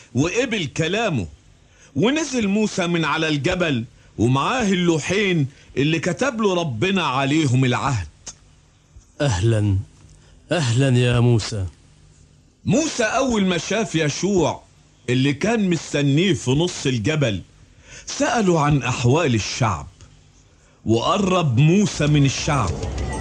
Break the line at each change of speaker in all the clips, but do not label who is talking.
وقبل كلامه ونزل موسى من على الجبل ومعاه اللوحين اللي كتب له ربنا عليهم العهد
أهلا أهلا يا موسى
موسى أول ما شاف يشوع اللي كان مستنيه في نص الجبل سألوا عن أحوال الشعب وقرب موسى من الشعب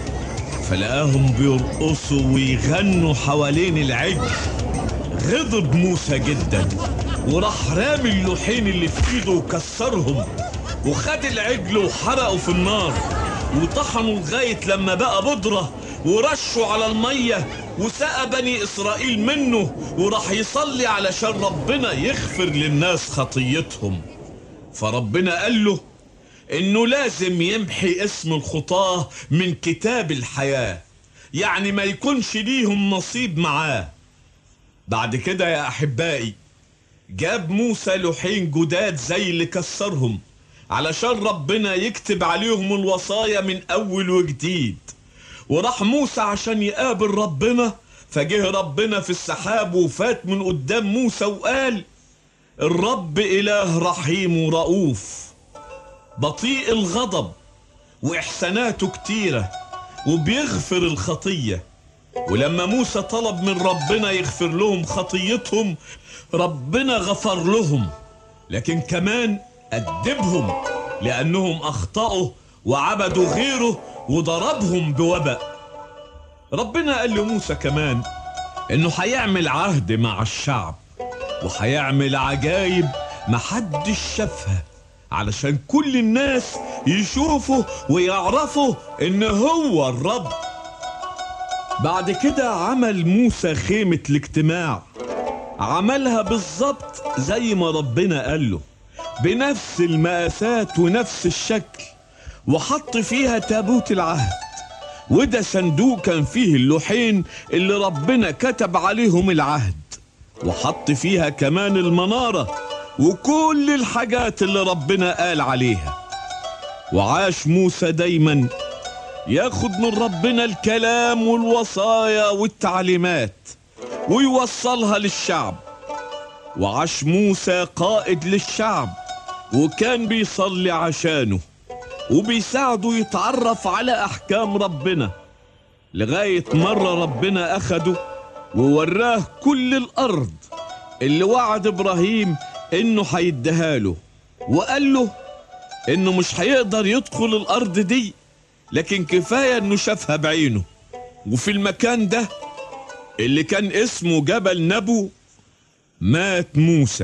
فلقاهم بيرقصوا ويغنوا حوالين العجل غضب موسى جدا وراح رامي اللوحين اللي في ايده وكسرهم وخد العجل وحرقه في النار وطحنوا لغاية لما بقى بودرة ورشوا على المية وسقى بني إسرائيل منه وراح يصلي علشان ربنا يغفر للناس خطيتهم فربنا قال له انه لازم يمحي اسم الخطاة من كتاب الحياة يعني ما يكونش ليهم نصيب معاه بعد كده يا احبائي جاب موسى لوحين جداد زي اللي كسرهم علشان ربنا يكتب عليهم الوصايا من اول وجديد وراح موسى عشان يقابل ربنا فجه ربنا في السحاب وفات من قدام موسى وقال الرب اله رحيم ورؤوف بطيء الغضب واحساناته كتيره وبيغفر الخطيه ولما موسى طلب من ربنا يغفر لهم خطيتهم ربنا غفر لهم لكن كمان أدبهم لأنهم أخطأوا وعبدوا غيره وضربهم بوباء ربنا قال لموسى كمان إنه هيعمل عهد مع الشعب وهيعمل عجايب محدش شافها علشان كل الناس يشوفوا ويعرفوا إن هو الرب بعد كده عمل موسى خيمة الاجتماع عملها بالظبط زي ما ربنا قال له بنفس المقاسات ونفس الشكل وحط فيها تابوت العهد وده صندوق كان فيه اللوحين اللي ربنا كتب عليهم العهد وحط فيها كمان المنارة وكل الحاجات اللي ربنا قال عليها وعاش موسى دايما ياخد من ربنا الكلام والوصايا والتعليمات ويوصلها للشعب وعاش موسى قائد للشعب وكان بيصلي عشانه وبيساعده يتعرف على احكام ربنا لغاية مرة ربنا اخده ووراه كل الارض اللي وعد ابراهيم انه هيديها له وقال له انه مش هيقدر يدخل الارض دي لكن كفاية انه شافها بعينه وفي المكان ده اللي كان اسمه جبل نبو مات موسى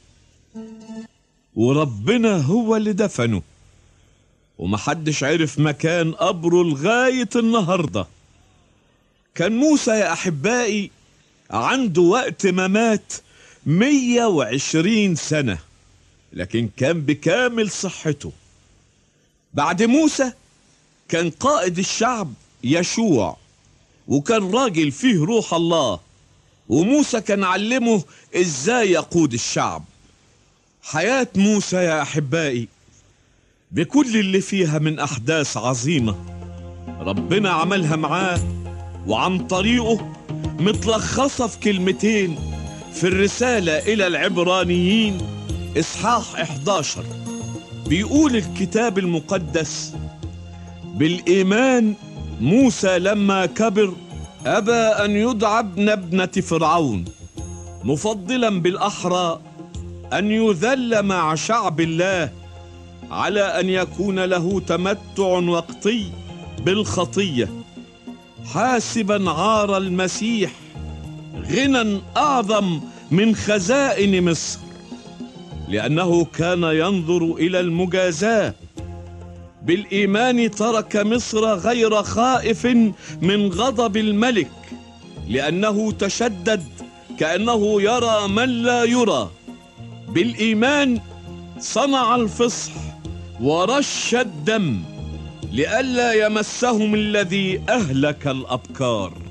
وربنا هو اللي دفنه ومحدش عرف مكان قبره لغاية النهاردة كان موسى يا أحبائي عنده وقت ما مات مية وعشرين سنة لكن كان بكامل صحته بعد موسى كان قائد الشعب يشوع وكان راجل فيه روح الله وموسى كان علمه ازاي يقود الشعب حياة موسى يا احبائي بكل اللي فيها من احداث عظيمة ربنا عملها معاه وعن طريقه متلخصة في كلمتين في الرسالة الى العبرانيين اصحاح 11 بيقول الكتاب المقدس بالايمان موسى لما كبر ابى ان يدعى ابن ابنه فرعون مفضلا بالاحرى ان يذل مع شعب الله على ان يكون له تمتع وقتي بالخطيه حاسبا عار المسيح غنى اعظم من خزائن مصر لانه كان ينظر الى المجازاه بالايمان ترك مصر غير خائف من غضب الملك لانه تشدد كانه يرى من لا يرى بالايمان صنع الفصح ورش الدم لئلا يمسهم الذي اهلك الابكار